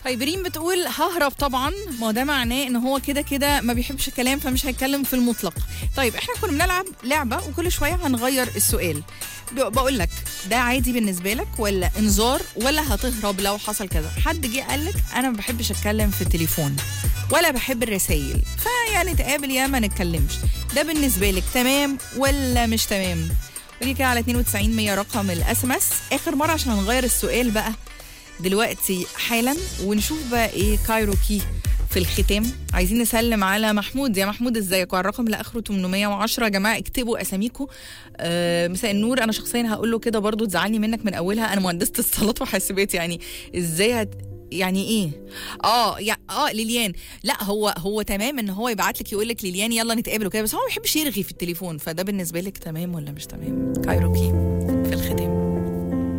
طيب ريم بتقول ههرب طبعا ما هو ده معناه ان هو كده كده ما بيحبش الكلام فمش هيتكلم في المطلق طيب احنا كنا بنلعب لعبه وكل شويه هنغير السؤال ب- بقول لك ده عادي بالنسبه لك ولا انذار ولا هتهرب لو حصل كذا حد جه قال لك انا ما بحبش اتكلم في التليفون ولا بحب الرسائل فيا نتقابل يا ما نتكلمش ده بالنسبه لك تمام ولا مش تمام قولي كده على 92 100 رقم الاس ام اس اخر مره عشان هنغير السؤال بقى دلوقتي حالا ونشوف بقى ايه كايروكي في الختام عايزين نسلم على محمود يا محمود ازيك وعلى الرقم اللي اخره 810 يا جماعه اكتبوا اساميكم آه مساء النور انا شخصيا هقول له كده برضو تزعلني منك من اولها انا مهندسه اتصالات وحاسبات يعني ازاي هت يعني ايه اه يا اه ليليان لا هو هو تمام ان هو يبعت لك يقول لك ليليان يلا نتقابل وكده بس هو ما بيحبش يرغي في التليفون فده بالنسبه لك تمام ولا مش تمام كايروكي